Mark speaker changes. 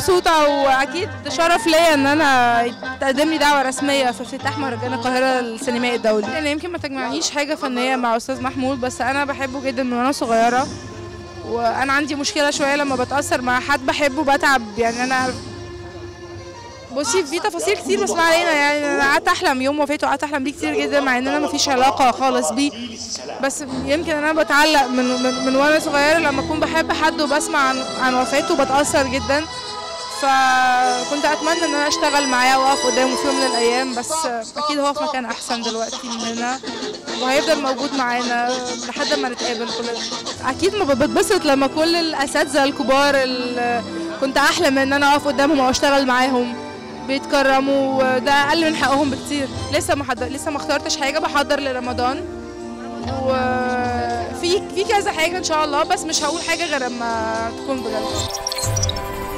Speaker 1: مبسوطه واكيد شرف ليا ان انا تقدم لي دعوه رسميه في افتتاح مهرجان القاهره السينمائي الدولي يعني يمكن ما تجمعنيش حاجه فنيه مع استاذ محمود بس انا بحبه جدا من وانا صغيره وانا عندي مشكله شويه لما بتاثر مع حد بحبه بتعب يعني انا بصي في تفاصيل كتير بس ما علينا يعني انا قعدت احلم يوم وفاته قعدت احلم بيه كتير جدا مع ان انا ما فيش علاقه خالص بيه بس يمكن انا بتعلق من من, من وانا صغيره لما اكون بحب حد وبسمع عن عن وفاته بتاثر جدا فكنت اتمنى ان انا اشتغل معاه واقف قدامه في يوم من الايام بس اكيد هو في مكان احسن دلوقتي مننا وهيفضل موجود معانا لحد ما نتقابل كلنا اكيد ما بتبسط لما كل الاساتذه الكبار اللي كنت احلم ان انا اقف قدامهم او اشتغل معاهم بيتكرموا وده اقل من حقهم بكتير لسه ما حضر لسه ما اخترتش حاجه بحضر لرمضان وفي في كذا حاجه ان شاء الله بس مش هقول حاجه غير لما تكون بجد